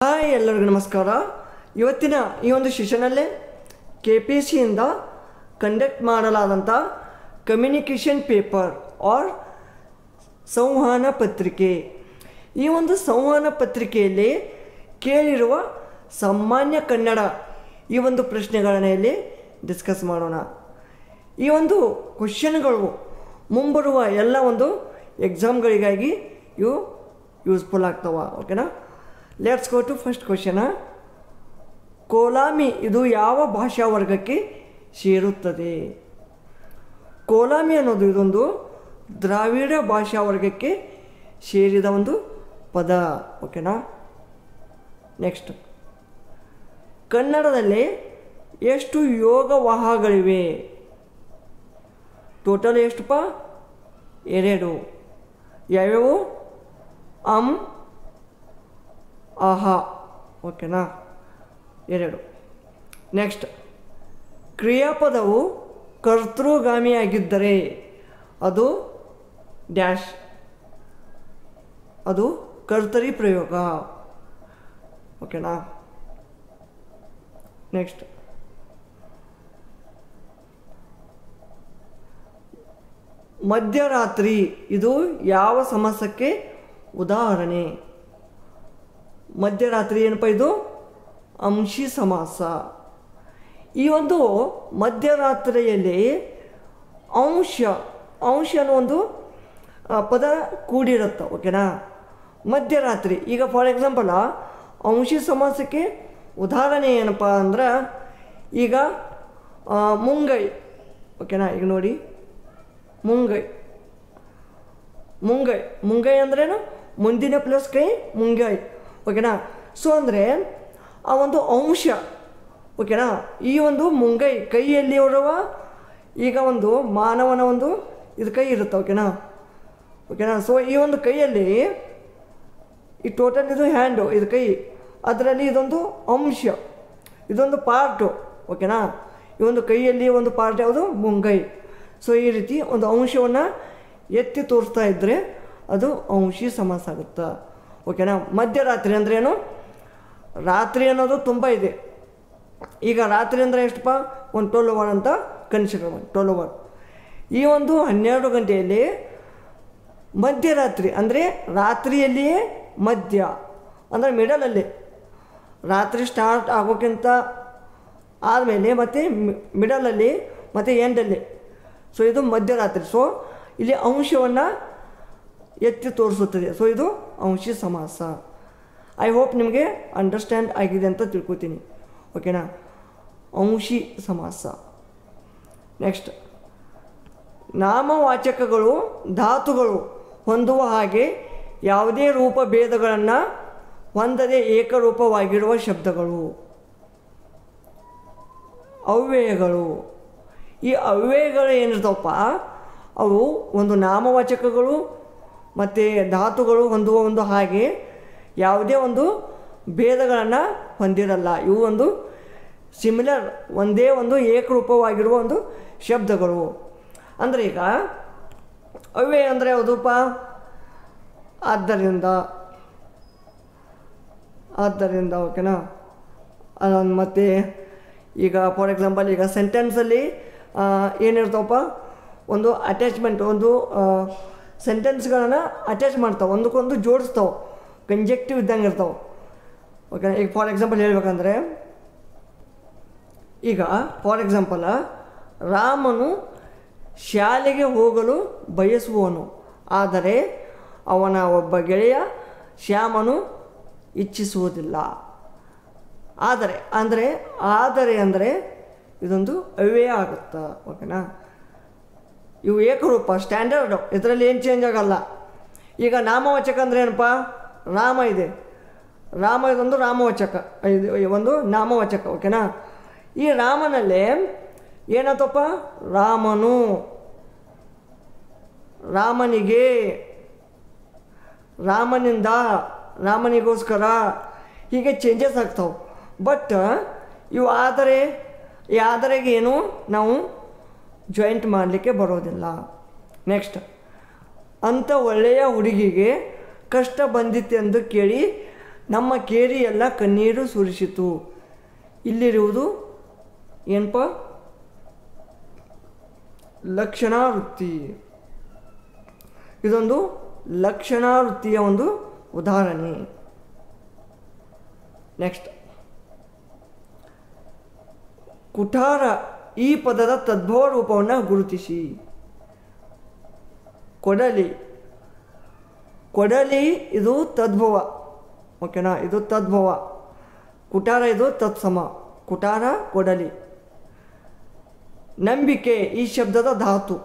Hi ಎಲ್ಲರಿಗೂ ನಮಸ್ಕಾರ ಇವತ್ತಿನ ಈ ಒಂದು ಸೆಷನಲ್ಲೇ ಕೆ ಪಿ ಸಿಯಿಂದ ಕಂಡಕ್ಟ್ ಮಾಡಲಾದಂಥ ಕಮ್ಯುನಿಕೇಷನ್ ಪೇಪರ್ ಆರ್ ಸಂವಹನ ಪತ್ರಿಕೆ ಈ ಒಂದು ಸಂವಹನ ಪತ್ರಿಕೆಯಲ್ಲಿ ಕೇಳಿರುವ ಸಾಮಾನ್ಯ ಕನ್ನಡ ಈ ಒಂದು ಪ್ರಶ್ನೆಗಳನ್ನ ಇಲ್ಲಿ ಡಿಸ್ಕಸ್ ಮಾಡೋಣ ಈ ಒಂದು ಕ್ವಶನ್ಗಳು ಮುಂಬರುವ ಎಲ್ಲ ಒಂದು ಎಕ್ಸಾಮ್ಗಳಿಗಾಗಿ ಇವು ಯೂಸ್ಫುಲ್ ಆಗ್ತವ ಓಕೆನಾ let's go to first question Kolami ಇದು ಯಾವ ಭಾಷಾ ವರ್ಗಕ್ಕೆ ಸೇರುತ್ತದೆ ಕೋಲಾಮಿ ಅನ್ನೋದು ಇದೊಂದು ದ್ರಾವಿಡ ಭಾಷಾ ವರ್ಗಕ್ಕೆ ಸೇರಿದ ಒಂದು ಪದ ಓಕೆನಾ ನೆಕ್ಸ್ಟ್ ಕನ್ನಡದಲ್ಲಿ ಎಷ್ಟು ಯೋಗವಾಹಗಳಿವೆ ಟೋಟಲ್ ಎಷ್ಟುಪ್ಪ ಎರಡು ಯಾವ್ಯಾವು ಅಂ ಆಹಾ ಓಕೆನಾ ಎರಡು ನೆಕ್ಸ್ಟ್ ಕ್ರಿಯಾಪದವು ಕರ್ತೃಗಾಮಿಯಾಗಿದ್ದರೆ ಅದು ಡ್ಯಾಶ್ ಅದು ಕರ್ತರಿ ಪ್ರಯೋಗ ಓಕೆನಾ ನೆಕ್ಸ್ಟ್ ಮಧ್ಯರಾತ್ರಿ ಇದು ಯಾವ ಸಮಾಸಕ್ಕೆ ಉದಾಹರಣೆ ಮಧ್ಯರಾತ್ರಿ ಏನಪ್ಪ ಇದು ಅಂಶಿ ಸಮಾಸ ಈ ಒಂದು ಮಧ್ಯರಾತ್ರಿಯಲ್ಲಿ ಅಂಶ ಅಂಶ ಅನ್ನೋ ಒಂದು ಆ, ಪದ ಕೂಡಿರುತ್ತೆ ಓಕೆನಾ ಮಧ್ಯರಾತ್ರಿ ಈಗ ಫಾರ್ ಎಕ್ಸಾಂಪಲ್ ಅಂಶಿ ಸಮಾಸಕ್ಕೆ ಉದಾಹರಣೆ ಏನಪ್ಪ ಅಂದ್ರೆ ಈಗ ಆ, ಮುಂಗೈ ಓಕೆನಾ ಈಗ ನೋಡಿ ಮುಂಗೈ ಮುಂಗೈ ಮುಂಗೈ ಅಂದ್ರೇನು ಮುಂದಿನ ಪ್ಲಸ್ ಕೈ ಮುಂಗೈ ಓಕೆನಾ ಸೊ ಅಂದರೆ ಆ ಒಂದು ಅಂಶ ಓಕೆನಾ ಈ ಒಂದು ಮುಂಗೈ ಕೈಯಲ್ಲಿ ಹೊರವ ಈಗ ಒಂದು ಮಾನವನ ಒಂದು ಇದು ಕೈ ಇರುತ್ತೆ ಓಕೆನಾ ಓಕೆನಾ ಸೊ ಈ ಒಂದು ಕೈಯಲ್ಲಿ ಈ ಟೋಟಲ್ ಇದು ಹ್ಯಾಂಡು ಇದು ಕೈ ಅದರಲ್ಲಿ ಇದೊಂದು ಅಂಶ ಇದೊಂದು ಪಾರ್ಟು ಓಕೆನಾ ಈ ಒಂದು ಕೈಯಲ್ಲಿ ಒಂದು ಪಾರ್ಟ್ ಯಾವುದು ಮುಂಗೈ ಸೊ ಈ ರೀತಿ ಒಂದು ಅಂಶವನ್ನು ಎತ್ತಿ ತೋರಿಸ್ತಾ ಇದ್ದರೆ ಅದು ಅಂಶಿ ಸಮಾಸ ಆಗುತ್ತೆ ಓಕೆನಾ ಮಧ್ಯರಾತ್ರಿ ಅಂದ್ರೇನು ರಾತ್ರಿ ಅನ್ನೋದು ತುಂಬ ಇದೆ ಈಗ ರಾತ್ರಿ ಅಂದರೆ ಎಷ್ಟಪ್ಪ ಒಂದು ಟ್ವೆಲ್ ಅವರ್ ಅಂತ ಕನ್ಸಿಡರ್ ಮಾಡಿ ಟ್ವೆಲ್ ಅವರ್ ಈ ಒಂದು ಹನ್ನೆರಡು ಗಂಟೆಯಲ್ಲಿ ಮಧ್ಯರಾತ್ರಿ ಅಂದರೆ ರಾತ್ರಿಯಲ್ಲಿಯೇ ಮಧ್ಯ ಅಂದರೆ ಮಿಡಲಲ್ಲಿ ರಾತ್ರಿ ಸ್ಟಾರ್ಟ್ ಆಗೋಕ್ಕಿಂತ ಆದಮೇಲೆ ಮತ್ತು ಮಿಡಲಲ್ಲಿ ಮತ್ತು ಎಂಡಲ್ಲಿ ಸೊ ಇದು ಮಧ್ಯರಾತ್ರಿ ಸೊ ಇಲ್ಲಿ ಅಂಶವನ್ನು ಎತ್ತಿ ತೋರಿಸುತ್ತದೆ ಸೊ ಇದು ಅಂಶಿ ಸಮಾಸ ಐ ಹೋಪ್ ನಿಮಗೆ ಅಂಡರ್ಸ್ಟ್ಯಾಂಡ್ ಆಗಿದೆ ಅಂತ ತಿಳ್ಕೊತೀನಿ ಓಕೆನಾ ಅಂಶಿ ಸಮಾಸ ನೆಕ್ಸ್ಟ್ ನಾಮವಾಚಕಗಳು ಧಾತುಗಳು ಹೊಂದುವ ಹಾಗೆ ಯಾವುದೇ ರೂಪ ಭೇದಗಳನ್ನು ಹೊಂದದೆ ಏಕರೂಪವಾಗಿರುವ ಶಬ್ದಗಳು ಅವ್ಯಯಗಳು ಈ ಅವ್ಯಯಗಳು ಏನಿರ್ತಾವಪ್ಪ ಅವು ಒಂದು ನಾಮವಾಚಕಗಳು ಮತ್ತು ಧಾತುಗಳು ಹೊಂದುವ ಒಂದು ಹಾಗೆ ಯಾವುದೇ ಒಂದು ಭೇದಗಳನ್ನು ಹೊಂದಿರಲ್ಲ ಇವು ಒಂದು ಸಿಮಿಲರ್ ಒಂದೇ ಒಂದು ಏಕರೂಪವಾಗಿರುವ ಒಂದು ಶಬ್ದಗಳು ಅಂದರೆ ಈಗ ಅವ್ಯಯ ಅಂದರೆ ಯಾವುದಪ್ಪ ಆದ್ದರಿಂದ ಆದ್ದರಿಂದ ಓಕೆನಾ ಅದೊಂದು ಮತ್ತು ಈಗ ಫಾರ್ ಎಕ್ಸಾಂಪಲ್ ಈಗ ಸೆಂಟೆನ್ಸಲ್ಲಿ ಏನಿರ್ತಾವಪ್ಪ ಒಂದು ಅಟ್ಯಾಚ್ಮೆಂಟ್ ಒಂದು ಸೆಂಟೆನ್ಸ್ಗಳನ್ನು ಅಟ್ಯಾಚ್ ಮಾಡ್ತಾವೆ ಒಂದಕ್ಕೊಂದು ಜೋಡಿಸ್ತಾವೆ ಕಂಜೆಕ್ಟಿವ್ ಇದ್ದಂಗೆ ಇರ್ತಾವೆ ಓಕೆ ಈಗ ಫಾರ್ ಎಕ್ಸಾಂಪಲ್ ಹೇಳ್ಬೇಕಂದ್ರೆ ಈಗ ಫಾರ್ ಎಕ್ಸಾಂಪಲ್ ರಾಮನು ಶಾಲೆಗೆ ಹೋಗಲು ಬಯಸುವವನು ಆದರೆ ಅವನ ಒಬ್ಬ ಗೆಳೆಯ ಶ್ಯಾಮನು ಇಚ್ಛಿಸುವುದಿಲ್ಲ ಆದರೆ ಅಂದರೆ ಆದರೆ ಅಂದರೆ ಇದೊಂದು ಅವ್ಯಯ ಆಗುತ್ತೆ ಓಕೆನಾ ಇವು ಏಕರೂಪ ಸ್ಟ್ಯಾಂಡರ್ಡ್ ಇದರಲ್ಲಿ ಏನು ಚೇಂಜ್ ಆಗಲ್ಲ ಈಗ ನಾಮವಾಚಕ ಅಂದರೆ ಏನಪ್ಪ ರಾಮ ಇದೆ ರಾಮ ಇದೊಂದು ರಾಮವಾಚಕ ಇದು ಒಂದು ನಾಮವಾಚಕ ಓಕೆನಾ ಈ ರಾಮನಲ್ಲಿ ಏನಾತಪ್ಪ ರಾಮನು ರಾಮನಿಗೆ ರಾಮನಿಂದ ರಾಮನಿಗೋಸ್ಕರ ಹೀಗೆ ಚೇಂಜಸ್ ಆಗ್ತಾವೆ ಬಟ್ ಇವು ಆದರೆ ಈ ಆದರೆಗೆ ಏನು ನಾವು ಜಾಯಿಂಟ್ ಮಾಡಲಿಕ್ಕೆ ಬರೋದಿಲ್ಲ ನೆಕ್ಸ್ಟ್ ಅಂಥ ಒಳ್ಳೆಯ ಹುಡುಗಿಗೆ ಕಷ್ಟ ಬಂದಿತ್ತೆಂದು ಕೇಳಿ ನಮ್ಮ ಕೇರಿ ಎಲ್ಲ ಕಣ್ಣೀರು ಸುರಿಸಿತು ಇಲ್ಲಿರುವುದು ಏನಪ್ಪ ಲಕ್ಷಣಾವೃತ್ತಿ ಇದೊಂದು ಲಕ್ಷಣಾವೃತ್ತಿಯ ಒಂದು ಉದಾಹರಣೆ ನೆಕ್ಸ್ಟ್ ಕುಠಾರ ಈ ಪದದ ತದ್ಭವ ರೂಪವನ್ನು ಗುರುತಿಸಿ ಕೊಡಲಿ ಕೊಡಲಿ ಇದು ತದ್ಭವ ಓಕೆನಾ ಇದು ತದ್ಭವ ಕುಟಾರ ಇದು ತತ್ಸಮ ಕುಟಾರ ಕೊಡಲಿ ನಂಬಿಕೆ ಈ ಶಬ್ದದ ಧಾತು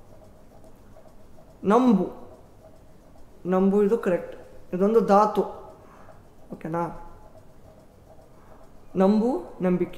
ನಂಬು ನಂಬು ಇದು ಕರೆಕ್ಟ್ ಇದೊಂದು ಧಾತು ಓಕೆನಾ ನಂಬು ನಂಬಿಕೆ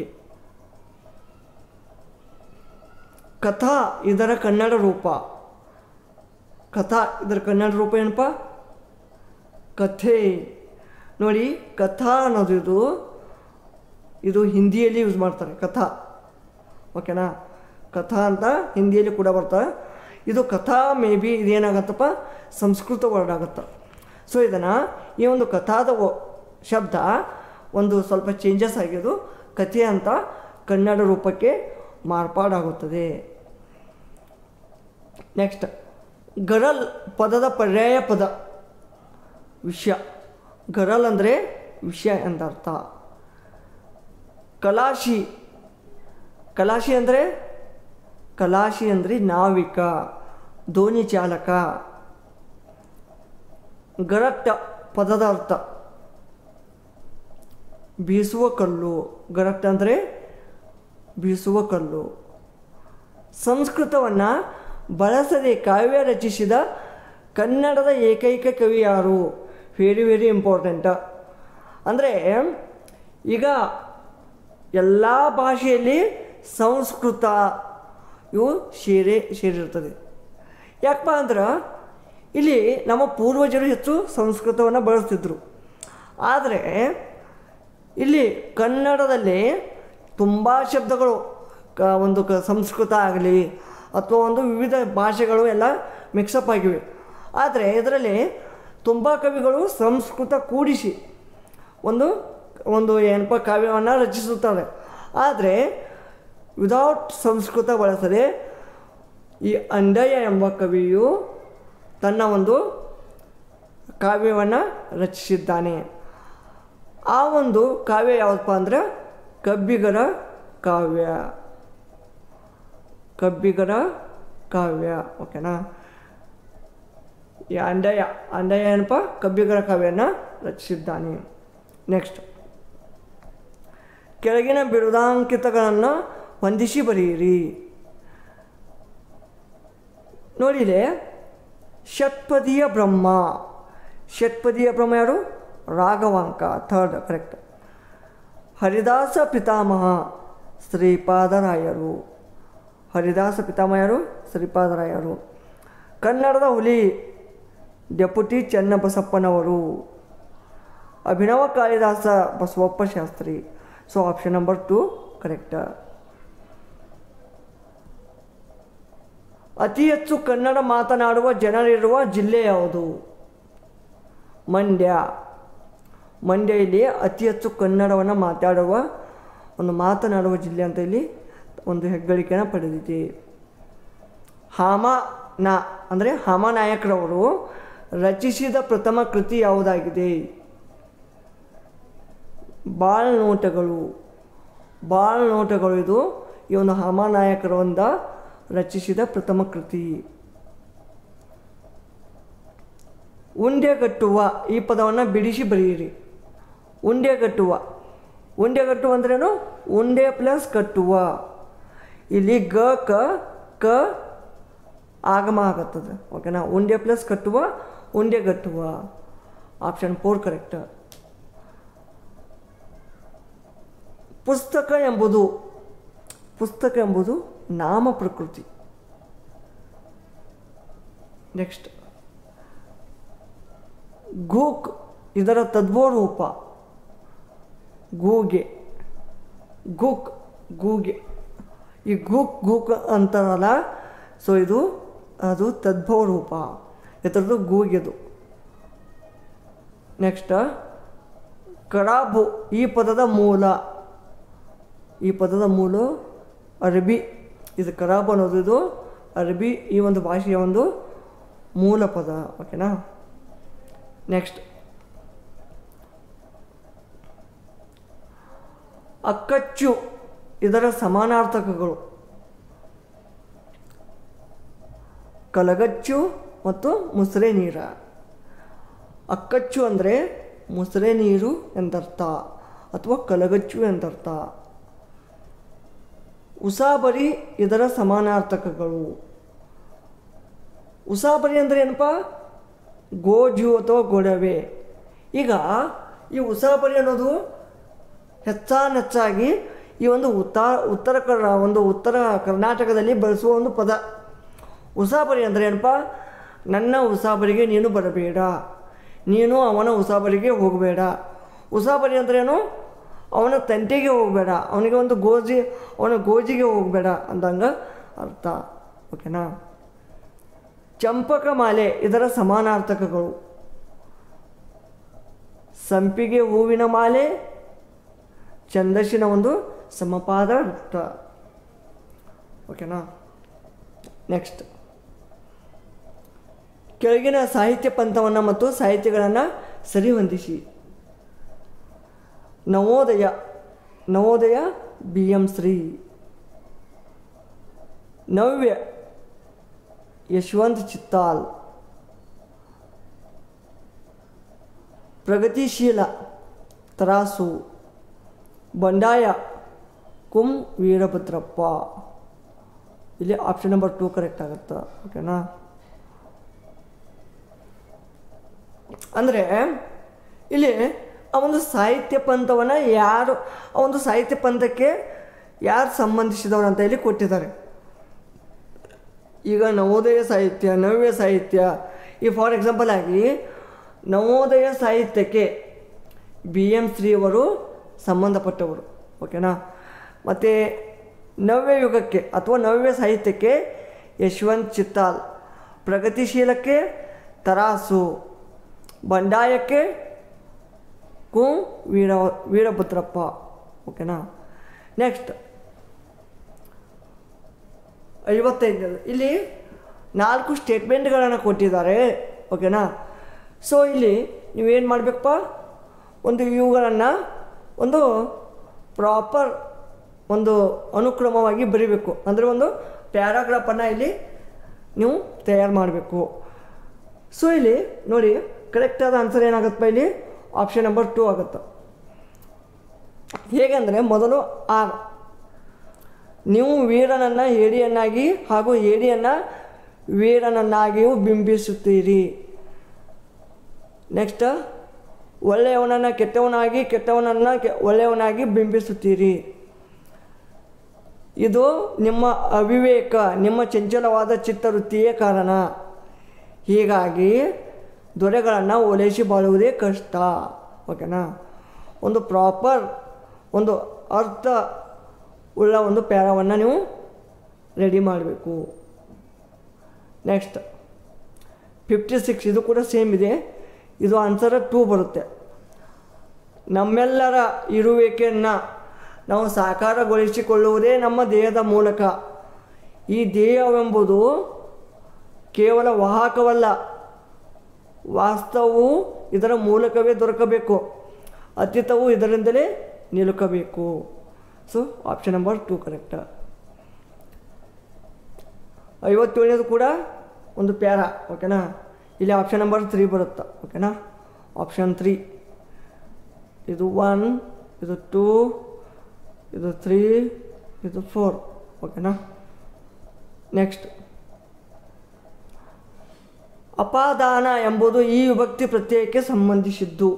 ಕಥಾ ಇದರ ಕನ್ನಡ ರೂಪ ಕಥಾ ಇದರ ಕನ್ನಡ ರೂಪ ಏನಪ್ಪ ಕಥೆ ನೋಡಿ ಕಥಾ ಅನ್ನೋದು ಇದು ಇದು ಹಿಂದಿಯಲ್ಲಿ ಯೂಸ್ ಮಾಡ್ತಾರೆ ಕಥಾ ಓಕೆನಾ ಕಥಾ ಅಂತ ಹಿಂದಿಯಲ್ಲಿ ಕೂಡ ಬರ್ತದೆ ಇದು ಕಥಾ ಮೇ ಬಿ ಇದೇನಾಗತ್ತಪ್ಪ ಸಂಸ್ಕೃತ ವರ್ಡ್ ಆಗುತ್ತೆ ಸೊ ಇದನ್ನು ಈ ಒಂದು ಕಥಾದ ವ- ಶಬ್ದ ಒಂದು ಸ್ವಲ್ಪ ಚೇಂಜಸ್ ಆಗಿದ್ದು ಕಥೆ ಅಂತ ಕನ್ನಡ ರೂಪಕ್ಕೆ ಮಾರ್ಪಾಡಾಗುತ್ತದೆ ನೆಕ್ಸ್ಟ್ ಗರಲ್ ಪದದ ಪರ್ಯಾಯ ಪದ ವಿಷಯ ಗರಲ್ ಅಂದರೆ ವಿಷಯ ಅಂತ ಅರ್ಥ ಕಲಾಶಿ ಕಲಾಶಿ ಅಂದರೆ ಕಲಾಶಿ ಅಂದರೆ ನಾವಿಕ ದೋಣಿ ಚಾಲಕ ಗರಟ್ಟ ಪದದ ಅರ್ಥ ಬೀಸುವ ಕಲ್ಲು ಗರಟ್ಟ ಅಂದರೆ ಬೀಸುವ ಕಲ್ಲು ಸಂಸ್ಕೃತವನ್ನು ಬಳಸದೆ ಕಾವ್ಯ ರಚಿಸಿದ ಕನ್ನಡದ ಏಕೈಕ ಕವಿ ಯಾರು ವೆರಿ ವೆರಿ ಇಂಪಾರ್ಟೆಂಟ್ ಅಂದರೆ ಈಗ ಎಲ್ಲ ಭಾಷೆಯಲ್ಲಿ ಸಂಸ್ಕೃತ ಇವು ಸೇರೇ ಸೇರಿರ್ತದೆ ಯಾಕಪ್ಪ ಅಂದ್ರೆ ಇಲ್ಲಿ ನಮ್ಮ ಪೂರ್ವಜರು ಹೆಚ್ಚು ಸಂಸ್ಕೃತವನ್ನು ಬಳಸ್ತಿದ್ರು ಆದರೆ ಇಲ್ಲಿ ಕನ್ನಡದಲ್ಲಿ ತುಂಬ ಶಬ್ದಗಳು ಕ ಒಂದು ಕ ಸಂಸ್ಕೃತ ಆಗಲಿ ಅಥವಾ ಒಂದು ವಿವಿಧ ಭಾಷೆಗಳು ಎಲ್ಲ ಮಿಕ್ಸಪ್ ಆಗಿವೆ ಆದರೆ ಇದರಲ್ಲಿ ತುಂಬ ಕವಿಗಳು ಸಂಸ್ಕೃತ ಕೂಡಿಸಿ ಒಂದು ಒಂದು ಏನಪ್ಪ ಕಾವ್ಯವನ್ನು ರಚಿಸುತ್ತಾರೆ ಆದರೆ ವಿದೌಟ್ ಸಂಸ್ಕೃತ ಬಳಸದೆ ಈ ಅಂಡಯ್ಯ ಎಂಬ ಕವಿಯು ತನ್ನ ಒಂದು ಕಾವ್ಯವನ್ನು ರಚಿಸಿದ್ದಾನೆ ಆ ಒಂದು ಕಾವ್ಯ ಯಾವುದಪ್ಪ ಅಂದ್ರೆ ಕಬ್ಬಿಗರ ಕಾವ್ಯ ಕಬ್ಬಿಗರ ಕಾವ್ಯ ಓಕೆನಾ ಈ ಅಂಡಯ್ಯ ಅಂಡಯ್ಯ ಏನಪ್ಪ ಕಬ್ಬಿಗರ ಕಾವ್ಯನ ರಚಿಸಿದ್ದಾನೆ ನೆಕ್ಸ್ಟ್ ಕೆಳಗಿನ ಬಿರುದಾಂಕಿತಗಳನ್ನು ಹೊಂದಿಸಿ ಬರೆಯಿರಿ ನೋಡಿಲೆ ಷಟ್ಪದಿಯ ಬ್ರಹ್ಮ ಷಟ್ಪದಿಯ ಬ್ರಹ್ಮ ಯಾರು ರಾಘವಾಂಕ ಥರ್ಡ್ ಕರೆಕ್ಟ್ ಹರಿದಾಸ ಪಿತಾಮಹ ಶ್ರೀಪಾದರಾಯರು ಹರಿದಾಸ ಪಿತಾಮಹರು ಶ್ರೀಪಾದರಾಯರು ಕನ್ನಡದ ಹುಲಿ ಡೆಪ್ಯುಟಿ ಚನ್ನಬಸಪ್ಪನವರು Abhinava Kalidasa Basavappa Shastri so option number two correct ಅತಿ ಹೆಚ್ಚು ಕನ್ನಡ ಮಾತನಾಡುವ ಜನರಿರುವ ಜಿಲ್ಲೆ ಯಾವುದು ಮಂಡ್ಯ ಮಂಡ್ಯ ಇಲ್ಲಿ ಅತಿ ಹೆಚ್ಚು ಕನ್ನಡವನ್ನು ಮಾತಾಡುವ ಒಂದು ಮಾತನಾಡುವ ಜಿಲ್ಲೆ ಅಂತ ಇಲ್ಲಿ ಒಂದು ಹೆಗ್ಗಳಿಕೆನ ಪಡೆದಿದೆ ಹಾಮ ನಾ ಅಂದರೆ ಹಾಮನಾಯಕರವರು ರಚಿಸಿದ ಪ್ರಥಮ ಕೃತಿ ಯಾವುದಾಗಿದೆ ಬಾಳ್ನೋಟಗಳು ಬಾಳ್ನೋಟಗಳು ಇದು ಈ ಒಂದು ಹಾಮನಾಯಕರಿಂದ ರಚಿಸಿದ ಪ್ರಥಮ ಕೃತಿ ಉಂಡೆಗಟ್ಟುವ ಈ ಪದವನ್ನು ಬಿಡಿಸಿ ಬರೆಯಿರಿ ಉಂಡೆಗಟ್ಟುವ ಉಂಡೆಗಟ್ಟುವ ಅಂದ್ರೇನು ಉಂಡೆ ಪ್ಲಸ್ ಕಟ್ಟುವ ಇಲ್ಲಿ ಗ ಕ ಕ ಆಗಮ ಆಗತ್ತದ ಓಕೆನಾ ಉಂಡೆ ಪ್ಲಸ್ ಕಟ್ಟುವ ಉಂಡೆಗಟ್ಟುವ ಆಪ್ಷನ್ ಫೋರ್ ಕರೆಕ್ಟ್ ಪುಸ್ತಕ ಎಂಬುದು ಪುಸ್ತಕ ಎಂಬುದು ನಾಮ ಪ್ರಕೃತಿ ನೆಕ್ಸ್ಟ್ ಗೂಕ್ ಇದರ ತದ್ಭವ ರೂಪ ಗೂಗೆ ಗೂಕ್ ಗೂಗೆ ಈ ಗೂಕ್ ಗೂಕ್ ಅಂತಾರಲ್ಲ ಸೊ ಇದು ಅದು ತದ್ಭವ ರೂಪ ಇದರದ್ದು ಗೂಗೆದು ನೆಕ್ಸ್ಟ್ ಕರಾಬು ಈ ಪದದ ಮೂಲ ಈ ಪದದ ಮೂಲ ಅರಬಿ ಇದು ಕರಾಬ್ ಅನ್ನೋದು ಇದು ಅರಬಿ ಈ ಒಂದು ಭಾಷೆಯ ಒಂದು ಮೂಲ ಪದ ಓಕೆನಾ ನೆಕ್ಸ್ಟ್ ಅಕ್ಕಚ್ಚು ಇದರ ಸಮಾನಾರ್ಥಕಗಳು ಕಲಗಚ್ಚು ಮತ್ತು ಮುಸ್ರೆ ನೀರ ಅಕ್ಕಚ್ಚು ಅಂದರೆ ಮುಸ್ರೆ ನೀರು ಎಂದರ್ಥ ಅಥವಾ ಕಲಗಚ್ಚು ಎಂದರ್ಥ ಉಸಾಬರಿ ಇದರ ಸಮಾನಾರ್ಥಕಗಳು ಉಸಾಬರಿ ಅಂದರೆ ಏನಪ್ಪ ಗೋಜು ಅಥವಾ ಗೊಡವೆ ಈಗ ಈ ಉಸಾಬರಿ ಅನ್ನೋದು ಹೆಚ್ಚಾನೆಚ್ಚಾಗಿ ಈ ಒಂದು ಉತ್ತರ ಉತ್ತರ ಕರ್ನಾ ಒಂದು ಉತ್ತರ ಕರ್ನಾಟಕದಲ್ಲಿ ಬಳಸುವ ಒಂದು ಪದ ಉಸಾಬರಿ ಅಂದರೆ ಏನಪ್ಪ ನನ್ನ ಉಸಾಬರಿಗೆ ನೀನು ಬರಬೇಡ ನೀನು ಅವನ ಉಸಾಬರಿಗೆ ಹೋಗಬೇಡ ಉಸಾಬರಿ ಅಂದ್ರೇನು ಅವನ ತಂಟೆಗೆ ಹೋಗಬೇಡ ಅವನಿಗೆ ಒಂದು ಗೋಜಿ ಅವನ ಗೋಜಿಗೆ ಹೋಗಬೇಡ ಅಂದಂಗೆ ಅರ್ಥ ಓಕೆನಾ ಚಂಪಕ ಮಾಲೆ ಇದರ ಸಮಾನಾರ್ಥಕಗಳು ಸಂಪಿಗೆ ಹೂವಿನ ಮಾಲೆ ಛಂದಸ್ಸಿನ ಒಂದು ಸಮಪಾದ ವೃತ್ತ ಓಕೆನಾ ನೆಕ್ಸ್ಟ್ ಕೆಳಗಿನ ಸಾಹಿತ್ಯ ಪಂಥವನ್ನು ಮತ್ತು ಸಾಹಿತ್ಯಗಳನ್ನು ಸರಿಹೊಂದಿಸಿ ನವೋದಯ ನವೋದಯ ಬಿ ಎಂ ಶ್ರೀ ನವ್ಯ ಯಶವಂತ್ ಚಿತ್ತಾಲ್ ಪ್ರಗತಿಶೀಲ ತರಾಸು ಬಂಡಾಯ ಕುಂ ವೀರಭದ್ರಪ್ಪ ಇಲ್ಲಿ ಆಪ್ಷನ್ ನಂಬರ್ ಟೂ ಕರೆಕ್ಟ್ ಆಗುತ್ತೆ ಓಕೆನಾ ಅಂದರೆ ಇಲ್ಲಿ ಆ ಒಂದು ಸಾಹಿತ್ಯ ಪಂಥವನ್ನು ಯಾರು ಆ ಒಂದು ಸಾಹಿತ್ಯ ಪಂಥಕ್ಕೆ ಯಾರು ಸಂಬಂಧಿಸಿದವರು ಅಂತ ಇಲ್ಲಿ ಕೊಟ್ಟಿದ್ದಾರೆ ಈಗ ನವೋದಯ ಸಾಹಿತ್ಯ ನವ್ಯ ಸಾಹಿತ್ಯ ಈ ಫಾರ್ ಎಕ್ಸಾಂಪಲ್ ಆಗಿ ನವೋದಯ ಸಾಹಿತ್ಯಕ್ಕೆ ಬಿ ಎಂ ಶ್ರೀಯವರು ಸಂಬಂಧಪಟ್ಟವರು ಓಕೆನಾ ಮತ್ತು ನವ್ಯ ಯುಗಕ್ಕೆ ಅಥವಾ ನವ್ಯ ಸಾಹಿತ್ಯಕ್ಕೆ ಯಶವಂತ್ ಚಿತ್ತಾಲ್ ಪ್ರಗತಿಶೀಲಕ್ಕೆ ತರಾಸು ಬಂಡಾಯಕ್ಕೆ ಕು ವೀರ ವೀರಭದ್ರಪ್ಪ ಓಕೆನಾ ನೆಕ್ಸ್ಟ್ ಐವತ್ತೈದು ಇಲ್ಲಿ ನಾಲ್ಕು ಸ್ಟೇಟ್ಮೆಂಟ್ಗಳನ್ನು ಕೊಟ್ಟಿದ್ದಾರೆ ಓಕೆನಾ ಸೊ ಇಲ್ಲಿ ನೀವೇನು ಮಾಡಬೇಕಪ್ಪ ಒಂದು ಇವುಗಳನ್ನು ಒಂದು ಪ್ರಾಪರ್ ಒಂದು ಅನುಕ್ರಮವಾಗಿ ಬರೀಬೇಕು ಅಂದರೆ ಒಂದು ಪ್ಯಾರಾಗ್ರಾಫನ್ನು ಇಲ್ಲಿ ನೀವು ತಯಾರು ಮಾಡಬೇಕು ಸೊ ಇಲ್ಲಿ ನೋಡಿ ಕರೆಕ್ಟಾದ ಆನ್ಸರ್ ಏನಾಗುತ್ತಪ್ಪ ಇಲ್ಲಿ ಆಪ್ಷನ್ ನಂಬರ್ ಟೂ ಆಗುತ್ತೆ ಹೇಗೆಂದರೆ ಮೊದಲು ಆರ್ ನೀವು ವೀರನನ್ನು ಹೇಡಿಯನ್ನಾಗಿ ಹಾಗೂ ಹೇಡಿಯನ್ನು ವೀರನನ್ನಾಗಿಯೂ ಬಿಂಬಿಸುತ್ತೀರಿ ನೆಕ್ಸ್ಟ್ ಒಳ್ಳೆಯವನನ್ನು ಕೆಟ್ಟವನಾಗಿ ಕೆಟ್ಟವನನ್ನು ಕೆ ಒಳ್ಳೆಯವನಾಗಿ ಬಿಂಬಿಸುತ್ತೀರಿ ಇದು ನಿಮ್ಮ ಅವಿವೇಕ ನಿಮ್ಮ ಚಂಚಲವಾದ ಚಿತ್ತವೃತ್ತಿಯೇ ಕಾರಣ ಹೀಗಾಗಿ ದೊರೆಗಳನ್ನು ಓಲೈಸಿ ಬಾಳುವುದೇ ಕಷ್ಟ ಓಕೆನಾ ಒಂದು ಪ್ರಾಪರ್ ಒಂದು ಅರ್ಥ ಉಳ್ಳ ಒಂದು ಪ್ಯಾರವನ್ನು ನೀವು ರೆಡಿ ಮಾಡಬೇಕು ನೆಕ್ಸ್ಟ್ ಫಿಫ್ಟಿ ಸಿಕ್ಸ್ ಇದು ಕೂಡ ಸೇಮ್ ಇದೆ ಇದು ಆನ್ಸರ್ ಟೂ ಬರುತ್ತೆ ನಮ್ಮೆಲ್ಲರ ಇರುವಿಕೆಯನ್ನು ನಾವು ಸಾಕಾರಗೊಳಿಸಿಕೊಳ್ಳುವುದೇ ನಮ್ಮ ದೇಹದ ಮೂಲಕ ಈ ದೇಹವೆಂಬುದು ಕೇವಲ ವಾಹಕವಲ್ಲ ವಾಸ್ತವವು ಇದರ ಮೂಲಕವೇ ದೊರಕಬೇಕು ಅತೀತವು ಇದರಿಂದಲೇ ನಿಲುಕಬೇಕು so option number two correct ಐವತ್ತೇಳನೇದು ಕೂಡ ಒಂದು ಪ್ಯಾರ ಓಕೆನಾ ಇಲ್ಲಿ ಆಪ್ಷನ್ ನಂಬರ್ ತ್ರೀ ಬರುತ್ತೆ ಓಕೆನಾ ಆಪ್ಷನ್ ತ್ರೀ ಇದು ಒನ್ ಇದು ಟೂ ಇದು ತ್ರೀ ಇದು ಫೋರ್ ಓಕೆನಾ ನೆಕ್ಸ್ಟ್ ಅಪಾದಾನ ಎಂಬುದು ಈ ವಿಭಕ್ತಿ ಪ್ರತ್ಯಯಕ್ಕೆ ಸಂಬಂಧಿಸಿದ್ದು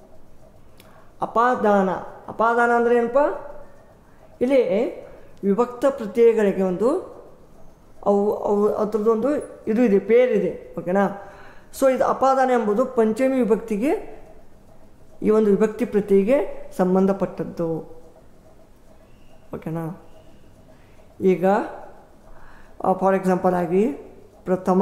ಅಪಾದಾನ ಅಪಾದಾನ ಅಂದರೆ ಏನಪ್ಪ ಇಲ್ಲಿ ವಿಭಕ್ತ ಪ್ರತ್ಯಯಗಳಿಗೆ ಒಂದು ಅವು ಅವು ಅದ್ರದ್ದೊಂದು ಇದು ಇದೆ ಪೇರಿದೆ ಓಕೆನಾ ಸೊ ಇದು ಅಪಾದಾನ ಎಂಬುದು ಪಂಚಮಿ ವಿಭಕ್ತಿಗೆ ಈ ಒಂದು ವಿಭಕ್ತಿ ಪ್ರತಿಗೆ ಸಂಬಂಧಪಟ್ಟದ್ದು ಓಕೆನಾ ಈಗ ಫಾರ್ ಎಕ್ಸಾಂಪಲ್ ಆಗಿ ಪ್ರಥಮ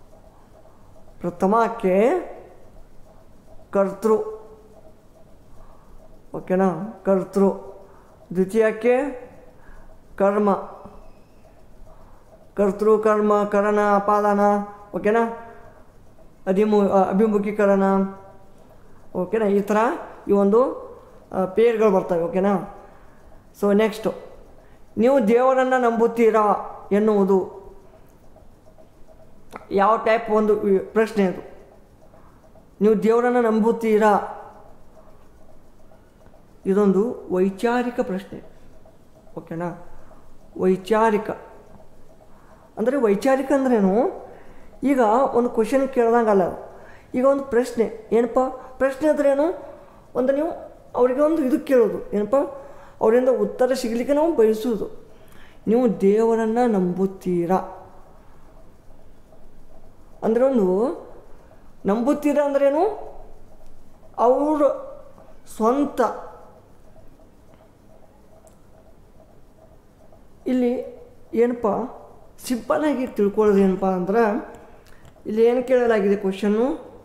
ಪ್ರಥಮಕ್ಕೆ ಕರ್ತೃ ಓಕೆನಾ ಕರ್ತೃ ದ್ವಿತೀಯಕ್ಕೆ ಕರ್ಮ ಕರ್ತೃ ಕರ್ಮ ಕರಣ ಅಪಾದಾನ ಓಕೆನಾ ಅಧಿಮು ಅ- ಅಭಿಮುಖೀಕರಣ ಓಕೆನಾ ಈ ಥರ ಈ ಒಂದು ಆ, ಪೇರ್ಗಳು ಬರ್ತವೆ ಓಕೆನಾ ಸೊ ನೆಕ್ಸ್ಟು ನೀವು ದೇವರನ್ನು ನಂಬುತ್ತೀರಾ ಎನ್ನುವುದು ಯಾವ ಟೈಪ್ ಒಂದು ವಿ- ಪ್ರಶ್ನೆ ಅದು ನೀವು ದೇವರನ್ನು ನಂಬುತ್ತೀರಾ ಇದೊಂದು ವೈಚಾರಿಕ ಪ್ರಶ್ನೆ ಓಕೆನಾ ವೈಚಾರಿಕ ಅಂದರೆ ವೈಚಾರಿಕ ಅಂದ್ರೇನು ಈಗ ಒಂದು ಕ್ವಶನ್ ಕೇಳ್ದಂಗಲ್ಲ ಅದು. ಈಗ ಒಂದು ಪ್ರಶ್ನೆ ಏನಪ್ಪ ಪ್ರಶ್ನೆ ಅಂದ್ರೇನು ಒಂದು ನೀವು ಅವರಿಗೆ ಒಂದು ಇದು ಕೇಳೋದು ಏನಪ್ಪ ಅವರಿಂದ ಉತ್ತರ ಸಿಗಲಿಕ್ಕೆ ನಾವು ಬಯಸುವುದು ನೀವು ದೇವರನ್ನು ನಂಬುತ್ತೀರಾ ಅಂದರೆ ಒಂದು ನಂಬುತ್ತೀರಾ ಅಂದ್ರೇನು ಅವರು ಸ್ವಂತ ಇಲ್ಲಿ ಏನಪ್ಪ ಸಿಂಪಲ್ಲಾಗಿ ತಿಳ್ಕೊಳ್ಳೋದು ಏನಪ್ಪ ಅಂದ್ರೆ ಇಲ್ಲಿ ಏನು ಕೇಳಲಾಗಿದೆ ಕ್ವಶನ್ನು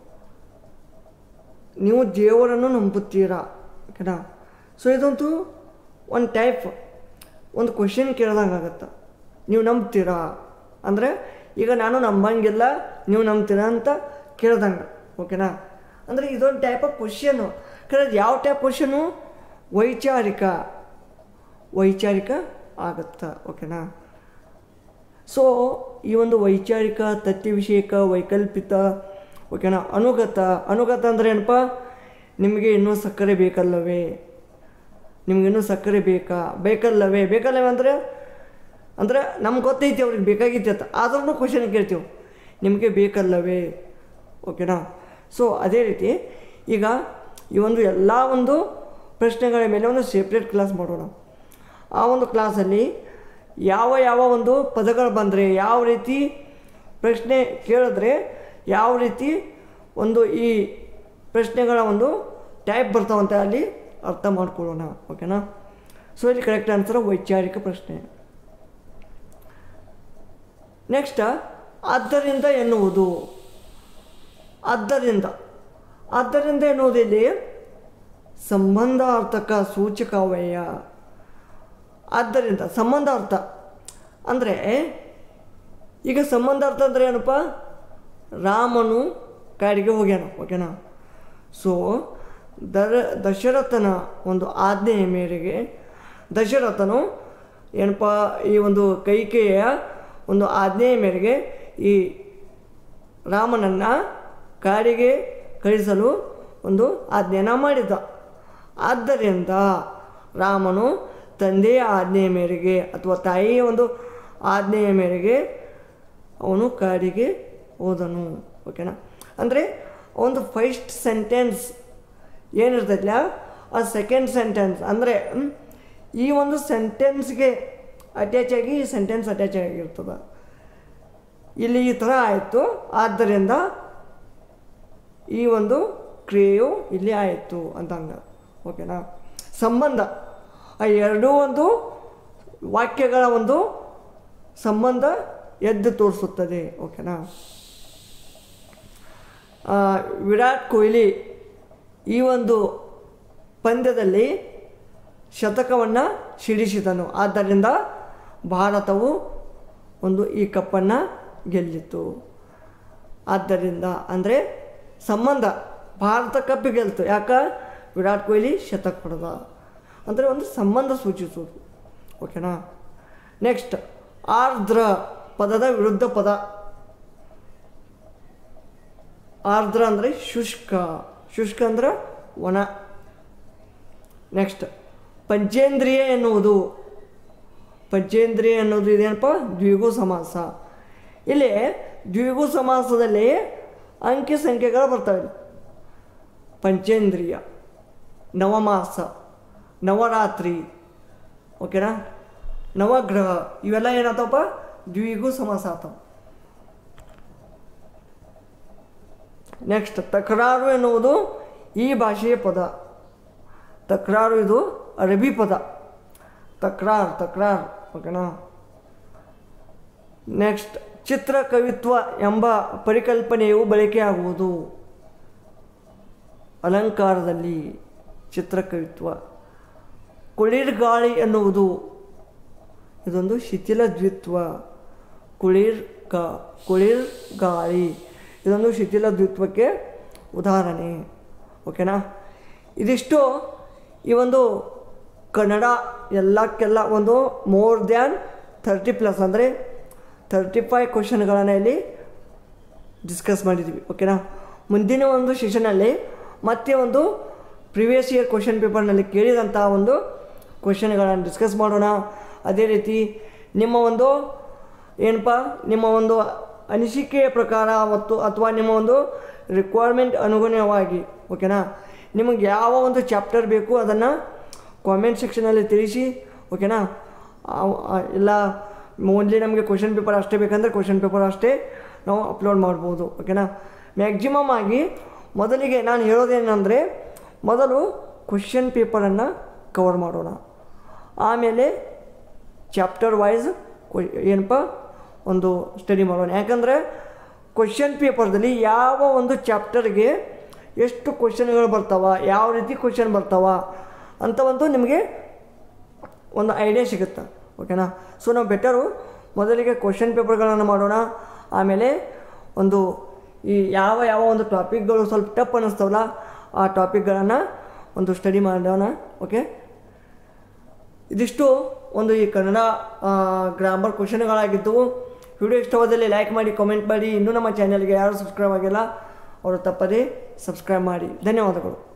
ನೀವು ದೇವರನ್ನು ನಂಬುತ್ತೀರಾ ಓಕೆನಾ ಸೊ ಇದಂತೂ ಒಂದು ಟೈಪ್ ಒಂದು ಕ್ವಶನ್ ಕೇಳ್ದಂಗೆ ಆಗತ್ತೆ ನೀವು ನಂಬ್ತೀರಾ ಅಂದರೆ ಈಗ ನಾನು ನಂಬಂಗಿಲ್ಲ ನೀವು ನಂಬ್ತೀರಾ ಅಂತ ಕೇಳ್ದಂಗೆ ಓಕೆನಾ ಅಂದರೆ ಇದೊಂದು ಟೈಪ್ ಆಫ್ ಕ್ವಶನ್ನು ಕರೆ ಯಾವ ಟೈಪ್ ಕ್ವಶನು ವೈಚಾರಿಕ ವೈಚಾರಿಕ ಆಗತ್ತಾ ಓಕೆನಾ ಸೊ ಈ ಒಂದು ವೈಚಾರಿಕ ತಥ್ಯ ವಿಷಯಕ ವೈಕಲ್ಪಿತ ಓಕೆನಾ ಅನುಗತ ಅನುಗತ ಅಂದರೆ ಏನಪ್ಪ ನಿಮಗೆ ಇನ್ನೂ ಸಕ್ಕರೆ ಬೇಕಲ್ಲವೇ ನಿಮಗಿನ್ನೂ ಸಕ್ಕರೆ ಬೇಕಾ ಬೇಕಲ್ಲವೇ ಬೇಕಲ್ಲವೇ ಅಂದರೆ ಅಂದರೆ ನಮ್ಗೆ ಗೊತ್ತೈತಿ ಅವ್ರಿಗೆ ಬೇಕಾಗಿತ್ತು ಅಂತ ಆದ್ರೂ ಕ್ವಶನ್ ಕೇಳ್ತೀವಿ ನಿಮಗೆ ಬೇಕಲ್ಲವೇ ಓಕೆನಾ ಸೊ ಅದೇ ರೀತಿ ಈಗ ಈ ಒಂದು ಎಲ್ಲ ಒಂದು ಪ್ರಶ್ನೆಗಳ ಮೇಲೆ ಒಂದು ಸೆಪ್ರೇಟ್ ಕ್ಲಾಸ್ ಮಾಡೋಣ ಆ ಒಂದು ಕ್ಲಾಸಲ್ಲಿ ಯಾವ ಯಾವ ಒಂದು ಪದಗಳು ಬಂದರೆ ಯಾವ ರೀತಿ ಪ್ರಶ್ನೆ ಕೇಳಿದ್ರೆ ಯಾವ ರೀತಿ ಒಂದು ಈ ಪ್ರಶ್ನೆಗಳ ಒಂದು ಟೈಪ್ ಬರ್ತಾವಂತ ಅಲ್ಲಿ ಅರ್ಥ ಮಾಡ್ಕೊಳ್ಳೋಣ ಓಕೆನಾ ಸೊ ಇಲ್ಲಿ ಕರೆಕ್ಟ್ ಆನ್ಸರ್ ವೈಚಾರಿಕ ಪ್ರಶ್ನೆ ನೆಕ್ಸ್ಟ್ ಆದ್ದರಿಂದ ಎನ್ನುವುದು ಆದ್ದರಿಂದ ಆದ್ದರಿಂದ ಎನ್ನುವುದು ಇಲ್ಲಿ ಸಂಬಂಧಾರ್ಥಕ ಸೂಚಕವಯ್ಯ ಆದ್ದರಿಂದ ಸಂಬಂಧಾರ್ಥ ಅಂದರೆ ಈಗ ಸಂಬಂಧಾರ್ಥ ಅಂದರೆ ಏನಪ್ಪ ರಾಮನು ಕಾಡಿಗೆ ಹೋಗ್ಯಾನ ಓಕೆನಾ ಸೊ ದರ ದಶರಥನ ಒಂದು ಆಜ್ಞೆಯ ಮೇರೆಗೆ ದಶರಥನು ಏನಪ್ಪ ಈ ಒಂದು ಕೈಕೆಯ ಒಂದು ಆಜ್ಞೆಯ ಮೇರೆಗೆ ಈ ರಾಮನನ್ನು ಕಾಡಿಗೆ ಕಳಿಸಲು ಒಂದು ಆಜ್ಞೆನ ಮಾಡಿದ್ದ ಆದ್ದರಿಂದ ರಾಮನು ತಂದೆಯ ಆಜ್ಞೆಯ ಮೇರೆಗೆ ಅಥವಾ ತಾಯಿಯ ಒಂದು ಆಜ್ಞೆಯ ಮೇರೆಗೆ ಅವನು ಕಾಡಿಗೆ ಹೋದನು ಓಕೆನಾ ಅಂದರೆ ಒಂದು ಫಸ್ಟ್ ಸೆಂಟೆನ್ಸ್ ಏನಿರ್ತೈತಿಲ್ಲ ಆ ಸೆಕೆಂಡ್ ಸೆಂಟೆನ್ಸ್ ಅಂದರೆ ಹ್ಮ್, ಈ ಒಂದು ಸೆಂಟೆನ್ಸ್ಗೆ ಅಟ್ಯಾಚ್ ಆಗಿ ಈ ಸೆಂಟೆನ್ಸ್ ಅಟ್ಯಾಚ್ ಆಗಿರ್ತದೆ ಇಲ್ಲಿ ಈ ಥರ ಆಯಿತು ಆದ್ದರಿಂದ ಈ ಒಂದು ಕ್ರಿಯೆಯು ಇಲ್ಲಿ ಆಯಿತು ಅಂತ ಹಂಗ ಓಕೆನಾ ಸಂಬಂಧ ಆ ಎರಡೂ ಒಂದು ವಾಕ್ಯಗಳ ಒಂದು ಸಂಬಂಧ ಎದ್ದು ತೋರಿಸುತ್ತದೆ ಓಕೆನಾ ಆ, ವಿರಾಟ್ ಕೊಹ್ಲಿ ಈ ಒಂದು ಪಂದ್ಯದಲ್ಲಿ ಶತಕವನ್ನು ಸಿಡಿಸಿದನು ಆದ್ದರಿಂದ ಭಾರತವು ಒಂದು ಈ ಕಪ್ಪನ್ನು ಗೆಲ್ಲಿತು ಆದ್ದರಿಂದ ಅಂದರೆ ಸಂಬಂಧ ಭಾರತ ಕಪ್ಪು ಗೆಲ್ತು ಯಾಕ ವಿರಾಟ್ ಕೊಹ್ಲಿ ಶತಕ ಹೊಡೆದ ಅಂದರೆ ಒಂದು ಸಂಬಂಧ ಸೂಚಿಸುವುದು ಓಕೆನಾ ನೆಕ್ಸ್ಟ್ ಆರ್ದ್ರ ಪದದ ವಿರುದ್ಧ ಪದ ಆರ್ದ್ರ ಅಂದರೆ ಶುಷ್ಕ ಶುಷ್ಕ ಅಂದ್ರೆ ಒಣ ನೆಕ್ಸ್ಟ್ ಪಂಚೇಂದ್ರಿಯ ಎನ್ನುವುದು ಪಂಚೇಂದ್ರಿಯ ಎನ್ನುವುದು ಇದೇನಪ್ಪ ದ್ವಿಗು ಸಮಾಸ ಇಲ್ಲಿ ದ್ವಿಗು ಸಮಾಸದಲ್ಲಿ ಅಂಕಿ ಸಂಖ್ಯೆಗಳು ಬರ್ತವೆ ಇಲ್ಲಿ. ಪಂಚೇಂದ್ರಿಯ ನವಮಾಸ ನವರಾತ್ರಿ ಓಕೆನಾ ನವಗ್ರಹ ಇವೆಲ್ಲ ಏನಾಗ್ತಾವಪ್ಪ ದ್ವಿಗು ಸಮಾಸ ಆಗ್ತಾವ ನೆಕ್ಸ್ಟ್ ತಕರಾರು ಎನ್ನುವುದು ಈ ಭಾಷೆಯ ಪದ ತಕರಾರು ಇದು ಅರಬಿ ಪದ ತಕ್ರಾರ್ ತಕ್ರಾರ್ ಓಕೆನಾ ನೆಕ್ಸ್ಟ್ ಚಿತ್ರ ಕವಿತ್ವ ಎಂಬ ಪರಿಕಲ್ಪನೆಯು ಬಳಕೆಯಾಗುವುದು ಅಲಂಕಾರದಲ್ಲಿ ಚಿತ್ರಕವಿತ್ವ ಕುಳಿರ್ ಗಾಳಿ ಎನ್ನುವುದು ಇದೊಂದು ಶಿಥಿಲ ದ್ವಿತ್ವ ಕುಳಿರ್ ಗಾ ಕುಳಿರ್ ಗಾಳಿ ಇದೊಂದು ಶಿಥಿಲ ದ್ವಿತ್ವಕ್ಕೆ ಉದಾಹರಣೆ ಓಕೆನಾ ಇದಿಷ್ಟು ಈ ಒಂದು ಕನ್ನಡ ಎಲ್ಲಕ್ಕೆಲ್ಲ ಒಂದು ಮೋರ್ ದ್ಯಾನ್ ಥರ್ಟಿ ಪ್ಲಸ್ ಅಂದರೆ ತರ್ಟಿ ಫೈವ್ ಕ್ವಶನ್ಗಳನ್ನು ಇಲ್ಲಿ ಡಿಸ್ಕಸ್ ಮಾಡಿದ್ವಿ ಓಕೆನಾ ಮುಂದಿನ ಒಂದು ಸೆಷನಲ್ಲಿ ಮತ್ತೆ ಒಂದು ಪ್ರಿವಿಯಸ್ ಇಯರ್ ಕ್ವಶನ್ ಪೇಪರ್ನಲ್ಲಿ ಕೇಳಿದಂಥ ಒಂದು ಕ್ವಶನ್ಗಳನ್ನು ಡಿಸ್ಕಸ್ ಮಾಡೋಣ ಅದೇ ರೀತಿ ನಿಮ್ಮ ಒಂದು ಏನಪ್ಪ ನಿಮ್ಮ ಒಂದು ಅನಿಸಿಕೆಯ ಪ್ರಕಾರ ಮತ್ತು ಅಥವಾ ನಿಮ್ಮ ಒಂದು ರಿಕ್ವೈರ್ಮೆಂಟ್ ಅನುಗುಣವಾಗಿ ಓಕೆನಾ ನಿಮಗೆ ಯಾವ ಒಂದು ಚಾಪ್ಟರ್ ಬೇಕು ಅದನ್ನು ಕಾಮೆಂಟ್ ಸೆಕ್ಷನಲ್ಲಿ ತಿಳಿಸಿ ಓಕೆನಾ ಆ- ಆ ಎಲ್ಲ ಓನ್ಲಿ ನಮಗೆ ಕ್ವಶನ್ ಪೇಪರ್ ಅಷ್ಟೇ ಬೇಕಂದರೆ ಕ್ವಶನ್ ಪೇಪರ್ ಅಷ್ಟೇ ನಾವು ಅಪ್ಲೋಡ್ ಮಾಡ್ಬೋದು ಓಕೆನಾ ಮ್ಯಾಕ್ಸಿಮಮ್ ಆಗಿ ಮೊದಲಿಗೆ ನಾನು ಹೇಳೋದೇನೆಂದರೆ ಮೊದಲು ಕ್ವಶನ್ ಪೇಪರನ್ನು ಕವರ್ ಮಾಡೋಣ ಆಮೇಲೆ ಚಾಪ್ಟರ್ ವೈಸ್ ಏನಪ್ಪ ಒಂದು ಸ್ಟಡಿ ಮಾಡೋಣ ಯಾಕಂದರೆ ಕ್ವಶನ್ ಪೇಪರ್ದಲ್ಲಿ ಯಾವ ಒಂದು ಚಾಪ್ಟರ್ಗೆ ಎಷ್ಟು ಕ್ವಶನ್ಗಳು ಬರ್ತಾವ ಯಾವ ರೀತಿ ಕ್ವಶನ್ ಬರ್ತಾವ ಅಂತ ಒಂದು ನಿಮಗೆ ಒಂದು ಐಡಿಯಾ ಸಿಗುತ್ತೆ ಓಕೆನಾ ಸೊ ನಾವು ಬೆಟರು ಮೊದಲಿಗೆ ಕ್ವಶನ್ ಪೇಪರ್ಗಳನ್ನು ಮಾಡೋಣ ಆಮೇಲೆ ಒಂದು ಈ ಯಾವ ಯಾವ ಒಂದು ಟಾಪಿಕ್ಗಳು ಸ್ವಲ್ಪ ಟಫ್ ಅನ್ನಿಸ್ತಾವಲ್ಲ ಆ ಟಾಪಿಕ್ಗಳನ್ನು ಒಂದು ಸ್ಟಡಿ ಮಾಡೋಣ ಓಕೆ ಇದಿಷ್ಟು ಒಂದು ಈ ಕನ್ನಡ ಗ್ರಾಮರ್ ಕ್ವಶನ್ಗಳಾಗಿದ್ದವು ವಿಡಿಯೋ ಇಷ್ಟವಾದಲ್ಲಿ ಲೈಕ್ ಮಾಡಿ ಕಾಮೆಂಟ್ ಮಾಡಿ ಇನ್ನೂ ನಮ್ಮ ಚಾನಲ್ಗೆ ಯಾರು ಸಬ್ಸ್ಕ್ರೈಬ್ ಆಗಿಲ್ಲ ಅವರು ತಪ್ಪದೇ ಸಬ್ಸ್ಕ್ರೈಬ್ ಮಾಡಿ ಧನ್ಯವಾದಗಳು